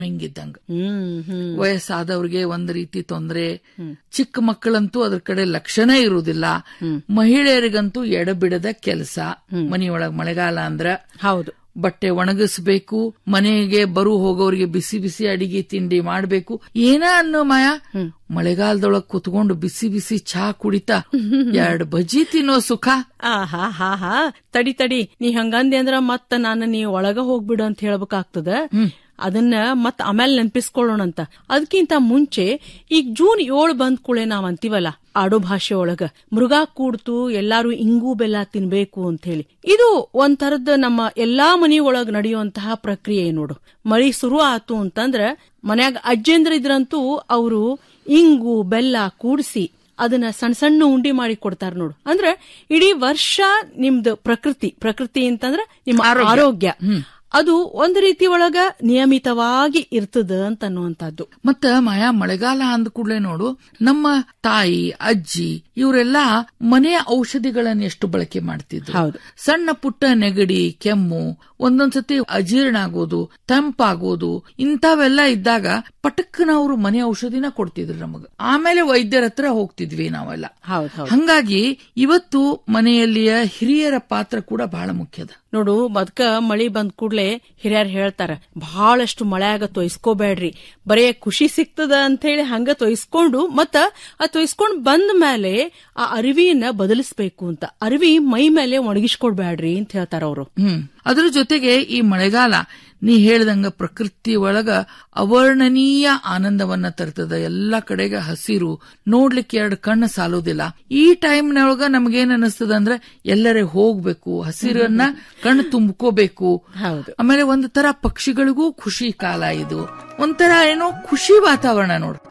ಹಿಂಗಿದ್ದಂಗ ಹ್ಮ್ ಹ್ಮ್ ವಯಸ್ಸಾದವ್ರಿಗೆ ಒಂದ್ ರೀತಿ ತೊಂದ್ರೆ ಚಿಕ್ಕ ಮಕ್ಕಳಂತೂ ಅದ್ರ ಕಡೆ ಲಕ್ಷಣ ಇರುವುದಿಲ್ಲ ಮಹಿಳೆಯರಿಗಂತೂ ಎಡಬಿಡದ ಕೆಲಸ ಮನೆಯೊಳಗ್ ಮಳೆಗಾಲ ಅಂದ್ರ ಹೌದು ಬಟ್ಟೆ ಒಣಗಿಸ್ಬೇಕು ಮನೆಗೆ ಬರು ಹೋಗೋರಿಗೆ ಬಿಸಿ ಬಿಸಿ ಅಡಿಗೆ ತಿಂಡಿ ಮಾಡ್ಬೇಕು ಏನ ಅನ್ನೋ ಮಾಯ ಮಳೆಗಾಲದೊಳಗ್ ಕುತ್ಕೊಂಡು ಬಿಸಿ ಬಿಸಿ ಚಹಾ ಕುಡಿತಾ ಎರಡ್ ಬಜ್ಜಿ ತಿನ್ನೋ ಸುಖ ಆಹಾ ಹಾ ಹಾ ತಡಿ ತಡಿ ನೀ ಹಂಗಂದೆ ಅಂದ್ರ ಮತ್ತ ನಾನು ನೀ ಒಳಗ ಹೋಗ್ಬಿಡು ಅಂತ ಹೇಳ್ಬೇಕಾಗ್ತದ ಅದನ್ನ ಮತ್ ಆಮೇಲೆ ನೆನ್ಪಿಸ್ಕೊಳ್ಳೋಣಂತ ಅದಕ್ಕಿಂತ ಮುಂಚೆ ಈಗ ಜೂನ್ ಏಳು ಬಂದ್ ಕೂಳೆ ನಾವ್ ಅಂತೀವಲ್ಲ ಆಡೋ ಭಾಷೆ ಒಳಗ ಮೃಗ ಕೂಡ್ತು ಎಲ್ಲಾರು ಇಂಗು ಬೆಲ್ಲ ತಿನ್ಬೇಕು ಅಂತ ಹೇಳಿ ಇದು ಒಂಥರದ ನಮ್ಮ ಎಲ್ಲಾ ಮನಿ ಒಳಗ್ ನಡೆಯುವಂತಹ ಪ್ರಕ್ರಿಯೆ ನೋಡು ಮಳಿ ಶುರು ಆತು ಅಂತಂದ್ರ ಮನ್ಯಾಗ ಅಜ್ಜೇಂದ್ರ ಇದ್ರಂತೂ ಅವರು ಇಂಗು ಬೆಲ್ಲ ಕೂಡಿಸಿ ಅದನ್ನ ಸಣ್ಣ ಸಣ್ಣ ಉಂಡಿ ಮಾಡಿ ಕೊಡ್ತಾರ ನೋಡು ಅಂದ್ರ ಇಡೀ ವರ್ಷ ನಿಮ್ದು ಪ್ರಕೃತಿ ಪ್ರಕೃತಿ ಅಂತಂದ್ರ ನಿಮ್ಮ ಆರೋಗ್ಯ ಅದು ಒಂದು ರೀತಿ ಒಳಗ ನಿಯಮಿತವಾಗಿ ಇರ್ತದ ಅಂತ ಅನ್ನುವಂಥದ್ದು ಮತ್ತ ಮಾಯಾ ಮಳೆಗಾಲ ಅಂದ ಕೂಡಲೇ ನೋಡು ನಮ್ಮ ತಾಯಿ ಅಜ್ಜಿ ಇವರೆಲ್ಲ ಮನೆಯ ಔಷಧಿಗಳನ್ನ ಎಷ್ಟು ಬಳಕೆ ಮಾಡ್ತಿದ್ರು ಹೌದು. ಸಣ್ಣ ಪುಟ್ಟ ನೆಗಡಿ ಕೆಮ್ಮು ಒಂದೊಂದ್ಸತಿ ಅಜೀರ್ಣ ಆಗೋದು ತಂಪಾಗೋದು ಇಂಥವೆಲ್ಲ ಇದ್ದಾಗ ಪಟಕ್ಕನ ಅವರು ಮನೆ ಔಷಧಿನ ಕೊಡ್ತಿದ್ರು ನಮಗ ಆಮೇಲೆ ವೈದ್ಯರ ಹತ್ರ ಹೋಗ್ತಿದ್ವಿ ನಾವೆಲ್ಲ ಹೌದು ಹೌದು ಹಂಗಾಗಿ ಇವತ್ತು ಮನೆಯಲ್ಲಿಯ ಹಿರಿಯರ ಪಾತ್ರ ಕೂಡ ಬಹಳ ಮುಖ್ಯದ ನೋಡು ಬದ್ಕ ಮಳಿ ಬಂದ್ ಕೂಡ್ಲೆ ಹಿರಿಯರ್ ಹೇಳ್ತಾರ ಬಹಳಷ್ಟು ಮಳೆಯಾಗ ತೊಯ್ಸ್ಕೋಬೇಡ್ರಿ ಬರೇ ಖುಷಿ ಸಿಗ್ತದ ಅಂತ ಹೇಳಿ ಹಂಗ ತೊಯ್ಸ್ಕೊಂಡು ಮತ್ತ ಆ ತೊಯ್ಸ್ಕೊಂಡ್ ಬಂದ ಮೇಲೆ ಆ ಅರಿವಿಯನ್ನ ಬದಲಿಸ್ಬೇಕು ಅಂತ ಅರಿವಿ ಮೈ ಮೇಲೆ ಒಣಗಿಸ್ಕೊಡ್ಬೇಡ್ರಿ ಅಂತ ಹೇಳ್ತಾರ ಅವರು ಹ್ಮ್ ಅದ್ರ ಜೊತೆಗೆ ಈ ಮಳೆಗಾಲ ನೀ ಹೇಳ್ದಂಗ ಪ್ರಕೃತಿ ಒಳಗ ಅವರ್ಣನೀಯ ಆನಂದವನ್ನ ತರ್ತದ ಎಲ್ಲಾ ಕಡೆಗೆ ಹಸಿರು ನೋಡ್ಲಿಕ್ಕೆ ಎರಡು ಕಣ್ಣು ಸಾಲೋದಿಲ್ಲ ಈ ಟೈಮ್ನೊಳಗ ನಮಗೇನ್ ಅನಿಸ್ತದ ಅಂದ್ರೆ ಎಲ್ಲರೇ ಹೋಗ್ಬೇಕು ಹಸಿರನ್ನ ಕಣ್ಣು ತುಂಬ್ಕೋಬೇಕು ಹೌದು ಆಮೇಲೆ ಒಂದು ತರ ಪಕ್ಷಿಗಳಿಗೂ ಖುಷಿ ಕಾಲ ಇದು ಒಂಥರ ಏನೋ ಖುಷಿ ವಾತಾವರಣ ನೋಡು